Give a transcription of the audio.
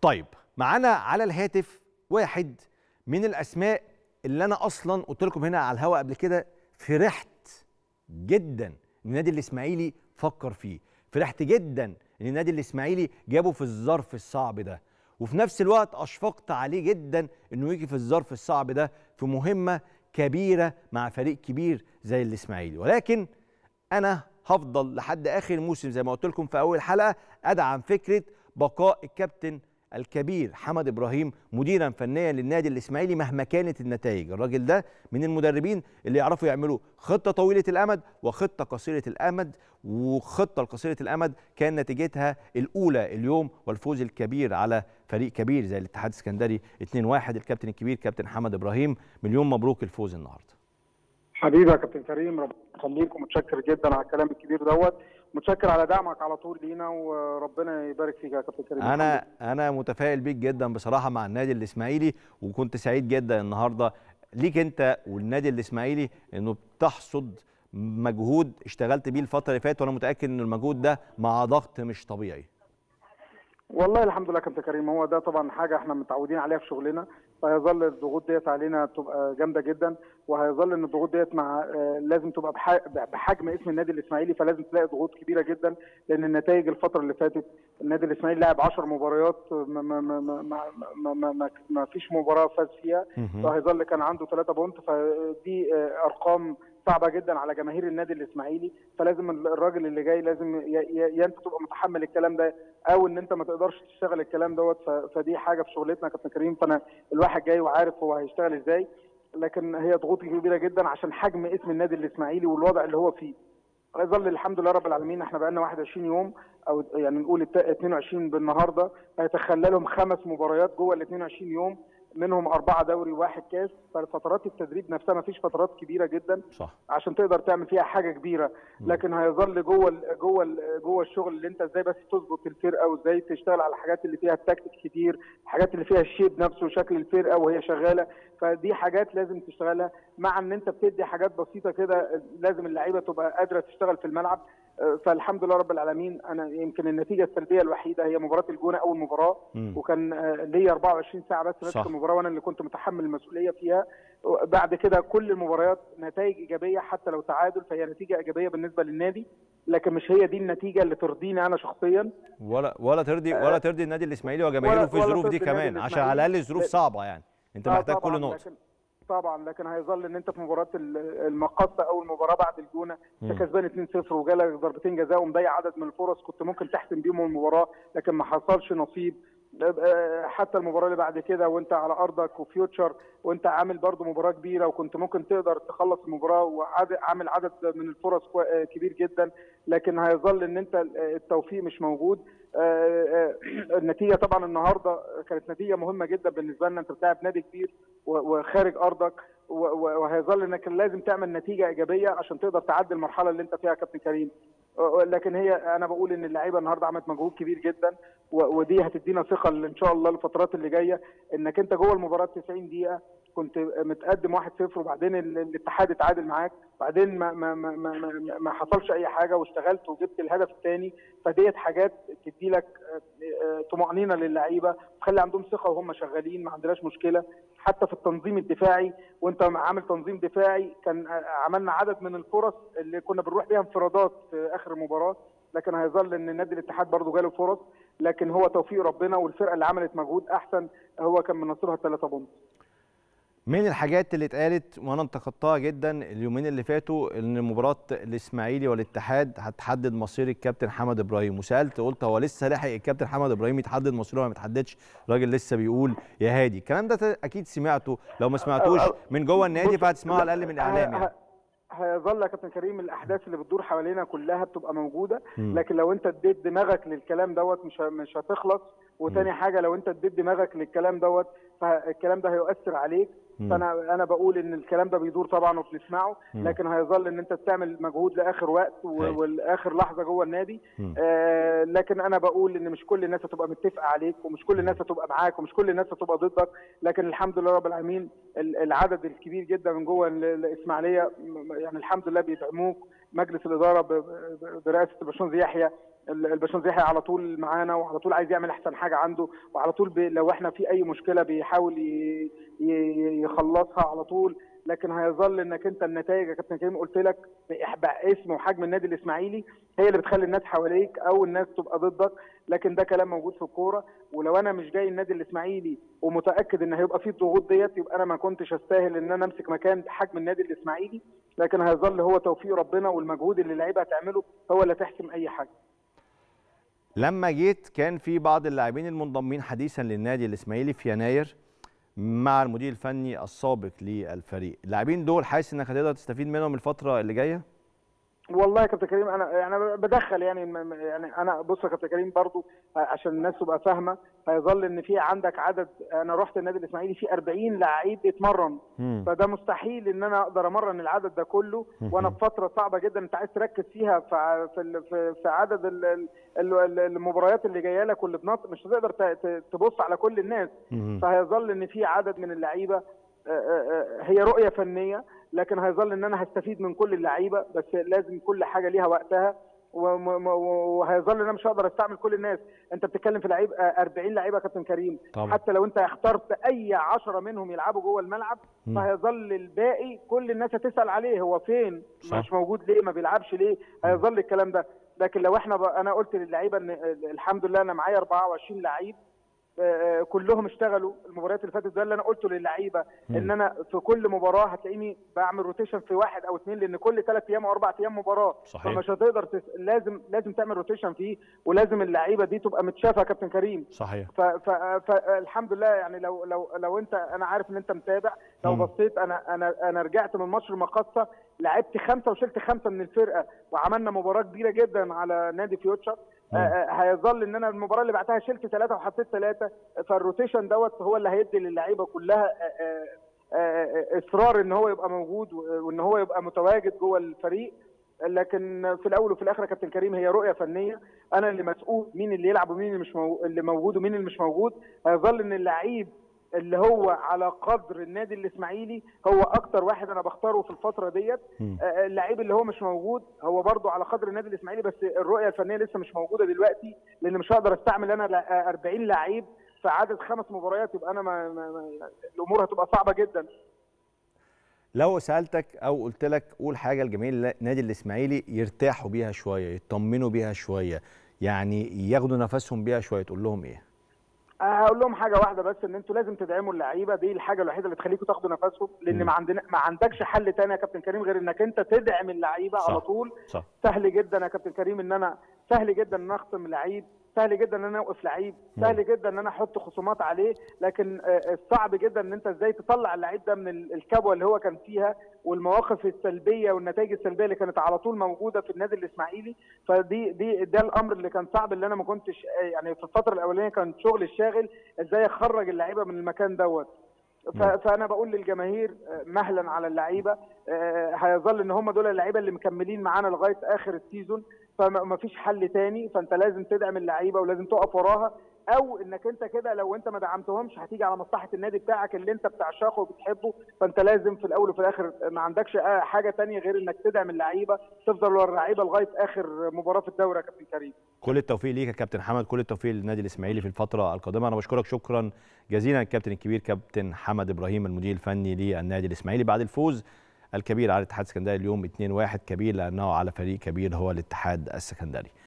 طيب معانا على الهاتف واحد من الاسماء اللي انا اصلا قلت لكم هنا على الهواء قبل كده فرحت جدا ان النادي الاسماعيلي فكر فيه فرحت جدا ان النادي الاسماعيلي جابه في الظرف الصعب ده وفي نفس الوقت اشفقت عليه جدا انه يجي في الظرف الصعب ده في مهمه كبيره مع فريق كبير زي الاسماعيلي ولكن انا هفضل لحد اخر الموسم زي ما قلت لكم في اول حلقه ادعم فكره بقاء الكابتن الكبير حمد ابراهيم مديرا فنيا للنادي الاسماعيلي مهما كانت النتائج الراجل ده من المدربين اللي يعرفوا يعملوا خطه طويله الامد وخطه قصيره الامد وخطه القصيره الامد كان نتيجتها الاولى اليوم والفوز الكبير على فريق كبير زي الاتحاد السكندري 2-1 الكابتن الكبير كابتن حمد ابراهيم مليون مبروك الفوز النهارده حبيبي يا كابتن كريم ربنا يخليك ومتشكر جدا على الكلام الكبير دوت متشكر على دعمك على طول لينا وربنا يبارك فيك يا كابتن كريم انا انا متفائل بيك جدا بصراحه مع النادي الاسماعيلي وكنت سعيد جدا النهارده ليك انت والنادي الاسماعيلي انه بتحصد مجهود اشتغلت بيه الفتره اللي فاتت وانا متاكد ان المجهود ده مع ضغط مش طبيعي والله الحمد لله كابتن كريم هو ده طبعا حاجه احنا متعودين عليها في شغلنا فهيظل الضغوط ديت علينا تبقى جامده جدا وهيظل ان الضغوط ديت مع لازم تبقى بحجم اسم النادي الاسماعيلي فلازم تلاقي ضغوط كبيره جدا لان النتائج الفتره اللي فاتت النادي الاسماعيلي لعب 10 مباريات ما, ما, ما, ما, ما, ما, ما, ما فيش مباراه فاز فيها فهيظل كان عنده 3 بونت فدي ارقام صعبه جدا على جماهير النادي الاسماعيلي فلازم الراجل اللي جاي لازم يا انت تبقى متحمل الكلام ده او ان انت ما تقدرش تشتغل الكلام دوت فدي حاجه في شغلتنا كابتن كريم فانا الواحد جاي وعارف هو هيشتغل ازاي لكن هي ضغوط كبيره جدا عشان حجم اسم النادي الاسماعيلي والوضع اللي هو فيه يظل الحمد لله رب العالمين احنا بقى لنا 21 يوم او يعني نقول 22 بالنهارده هيتخللهم خمس مباريات جوه ال 22 يوم منهم أربعة دوري وواحد كاس ففترات التدريب نفسها ما فيش فترات كبيرة جدا صح. عشان تقدر تعمل فيها حاجة كبيرة لكن هيظل جوه ال جوه ال جوه الشغل اللي انت ازاي بس تظبط الفرقة وازاي تشتغل على الحاجات اللي فيها التكتيك كتير الحاجات اللي فيها الشيب نفسه وشكل الفرقة وهي شغالة فدي حاجات لازم تشتغلها مع ان انت بتدي حاجات بسيطة كده لازم اللعيبة تبقى قادرة تشتغل في الملعب فالحمد لله رب العالمين انا يمكن النتيجه السلبيه الوحيده هي مباراه الجونه اول مباراه مم. وكان ليا 24 ساعه بس ماسك المباراه وانا اللي كنت متحمل المسؤوليه فيها بعد كده كل المباريات نتائج ايجابيه حتى لو تعادل فهي نتيجه ايجابيه بالنسبه للنادي لكن مش هي دي النتيجه اللي ترضيني انا شخصيا ولا ولا ترضي ولا ترضي النادي الاسماعيلي وجماهيره في الظروف دي كمان عشان على الاقل الظروف صعبه يعني انت محتاج كل نقطه لكن طبعا لكن هيظل ان انت في مباراه المقصه او المباراه بعد الجونه انت كسبان 2-0 وجالك ضربتين جزاء ومضيع عدد من الفرص كنت ممكن تحسم بيهم المباراه لكن ما حصلش نصيب حتى المباراه اللي بعد كده وانت على ارضك وفيوتشر وانت عامل برضو مباراه كبيره وكنت ممكن تقدر تخلص المباراه وعامل عدد من الفرص كبير جدا لكن هيظل ان انت التوفيق مش موجود النتيجه طبعا النهارده كانت نتيجه مهمه جدا بالنسبه لنا انت بتلعب نادي كبير وخارج ارضك وهيظل انك لازم تعمل نتيجه ايجابيه عشان تقدر تعدي المرحله اللي انت فيها يا كابتن كريم لكن هي انا بقول ان اللعيبه النهارده عملت مجهود كبير جدا ودي هتدينا ثقه ان شاء الله الفترات اللي جايه انك انت جوه المباراه 90 دقيقه كنت متقدم 1-0 وبعدين الاتحاد اتعادل معاك بعدين ما ما ما ما, ما حصلش اي حاجه واشتغلت وجبت الهدف الثاني فديت حاجات تدي لك طمانينه للعيبه تخلي عندهم ثقه وهم شغالين ما عندناش مشكله حتى في التنظيم الدفاعي وانت عامل تنظيم دفاعي كان عملنا عدد من الفرص اللي كنا بنروح بيها انفرادات في اخر المباراه لكن هيظل ان نادي الاتحاد برضه جاله فرص لكن هو توفيق ربنا والفرقه اللي عملت مجهود احسن هو كان من نصيبها الثلاثه بونت من الحاجات اللي اتقالت وانا انتقدتها جدا اليومين اللي فاتوا ان مباراه الاسماعيلي والاتحاد هتحدد مصير الكابتن حمد ابراهيم وسالت قلت هو لسه لاحق الكابتن حمد ابراهيم يتحدد مصيره ولا ما يتحددش الراجل لسه بيقول يا هادي الكلام ده اكيد سمعته لو ما سمعتوش من جوه النادي فهتسمعه على الاقل من اعلام يعني هيظل يا كابتن كريم الاحداث اللي بتدور حوالينا كلها بتبقى موجوده لكن لو انت اديت دماغك للكلام دوت مش مش هتخلص وتاني حاجه لو انت اديت دماغك للكلام دوت فالكلام ده هيؤثر عليك فانا انا بقول ان الكلام ده بيدور طبعا وبنسمعه لكن هيظل ان انت تعمل مجهود لاخر وقت والاخر لحظه جوه النادي آه لكن انا بقول ان مش كل الناس هتبقى متفقه عليك ومش كل الناس هتبقى معاك ومش كل الناس هتبقى ضدك لكن الحمد لله رب العالمين العدد الكبير جدا من جوه الاسماعيليه يعني الحمد لله بيدعموك مجلس الاداره برئاسه الباشمهندس يحيى الباشمهندس يحيى على طول معانا وعلى طول عايز يعمل احسن حاجه عنده وعلى طول بي لو احنا في اي مشكله بيحاول يخلصها على طول لكن هيظل انك انت النتائج يا كابتن كريم قلت لك اسم وحجم النادي الاسماعيلي هي اللي بتخلي الناس حواليك او الناس تبقى ضدك لكن ده كلام موجود في الكوره ولو انا مش جاي النادي الاسماعيلي ومتاكد ان هيبقى فيه الضغوط ديت يبقى انا ما كنتش استاهل ان انا امسك مكان حجم النادي الاسماعيلي لكن هيظل هو توفيق ربنا والمجهود اللي اللعيبه هتعمله هو اللي تحسم اي حاجه لما جيت كان في بعض اللاعبين المنضمين حديثا للنادي الاسماعيلي في يناير مع المدير الفني السابق للفريق اللاعبين دول حاسس انك هتقدر تستفيد منهم الفتره اللي جايه والله يا كابتن كريم انا يعني بدخل يعني يعني انا بص يا كابتن كريم برضو عشان الناس تبقى فاهمه هيظل ان في عندك عدد انا رحت النادي الاسماعيلي في 40 لعيب بيتمرن فده مستحيل ان انا اقدر امرن العدد ده كله وانا في فتره صعبه جدا انت عايز تركز فيها في في, في عدد المباريات اللي جايه لك واللي بنط مش هتقدر تبص على كل الناس فهيظل ان في عدد من اللعيبه هي رؤيه فنيه لكن هيظل ان انا هستفيد من كل اللعيبه بس لازم كل حاجه ليها وقتها وهيظل ان انا مش هقدر استعمل كل الناس انت بتتكلم في لعيب 40 لعيبه كابتن كريم طبعا. حتى لو انت اخترت اي 10 منهم يلعبوا جوه الملعب م. فهيظل الباقي كل الناس هتسال عليه هو فين صح. مش موجود ليه ما بيلعبش ليه هيظل الكلام ده لكن لو احنا ب... انا قلت للعيبه ان الحمد لله انا معايا 24 لعيب كلهم اشتغلوا المباريات اللي فاتت ده اللي انا قلته للعيبه ان انا في كل مباراه هتلاقيني بعمل روتيشن في واحد او اثنين لان كل ثلاث ايام او اربع ايام مباراه صحيح. فمش هتقدر تس... لازم لازم تعمل روتيشن فيه ولازم اللعيبه دي تبقى متشافه يا كابتن كريم صحيح ف... ف... فالحمد لله يعني لو لو لو انت انا عارف ان انت متابع لو م. بصيت انا انا انا رجعت من ماتش المقصه لعبت خمسه وشلت خمسه من الفرقه وعملنا مباراه كبيره جدا على نادي فيوتشر هيظل ان انا المباراه اللي بعدها شلت ثلاثه وحطيت ثلاثه فالروتيشن دوت هو اللي هيدي للعيبه كلها اصرار ان هو يبقى موجود وان هو يبقى متواجد جوه الفريق لكن في الاول وفي الاخر يا كابتن كريم هي رؤيه فنيه انا اللي مسؤول مين اللي يلعب ومين اللي مش موجود اللي موجود ومين اللي مش موجود هيظل ان اللعيب اللي هو على قدر النادي الاسماعيلي هو اكتر واحد انا بختاره في الفتره ديت اللعيب اللي هو مش موجود هو برده على قدر النادي الاسماعيلي بس الرؤيه الفنيه لسه مش موجوده دلوقتي لان مش هقدر استعمل انا 40 لعيب في عدد خمس مباريات يبقى انا ما, ما, ما الامور هتبقى صعبه جدا لو سالتك او قلت لك قول حاجه لجماهير النادي الاسماعيلي يرتاحوا بيها شويه يطمنوا بيها شويه يعني ياخدوا نفسهم بيها شويه تقول لهم ايه هقول لهم حاجه واحده بس ان انتوا لازم تدعموا اللعيبه دي الحاجه الوحيده اللي تخليكم تاخدوا نفسهم لان ما عندنا ما عندكش حل تاني يا كابتن كريم غير انك انت تدعم اللعيبه على طول صح. سهل جدا يا كابتن كريم ان انا سهل جدا ان اخصم لعيب سهل جدا ان انا اوقف لعيب سهل جدا ان انا احط خصومات عليه لكن الصعب جدا ان انت ازاي تطلع اللعيب ده من الكبوه اللي هو كان فيها والمواقف السلبيه والنتائج السلبيه اللي كانت على طول موجوده في النادي الاسماعيلي فدي دي ده الامر اللي كان صعب اللي انا ما كنتش يعني في الفتره الاولانيه كان شغل الشاغل ازاي اخرج اللعيبه من المكان دوت فانا بقول للجماهير مهلا على اللعيبه هيظل ان هم دول اللعيبه اللي مكملين معانا لغايه اخر السيزون فما فيش حل تاني فانت لازم تدعم اللعيبه ولازم تقف وراها او انك انت كده لو انت ما دعمتهمش هتيجي على مصلحه النادي بتاعك اللي انت بتعشقه وبتحبه فانت لازم في الاول وفي الاخر ما عندكش حاجه تانية غير انك تدعم اللعيبه تفضل ورا اللعيبه لغايه اخر مباراه في الدوري يا كابتن كريم كل التوفيق ليك يا كابتن حمد كل التوفيق للنادي الاسماعيلي في الفتره القادمه انا بشكرك شكرا جزيلا الكابتن الكبير كابتن حمد ابراهيم المدير الفني للنادي الاسماعيلي بعد الفوز الكبير على الاتحاد السكندري اليوم 2-1 كبير لانه على فريق كبير هو الاتحاد السكندري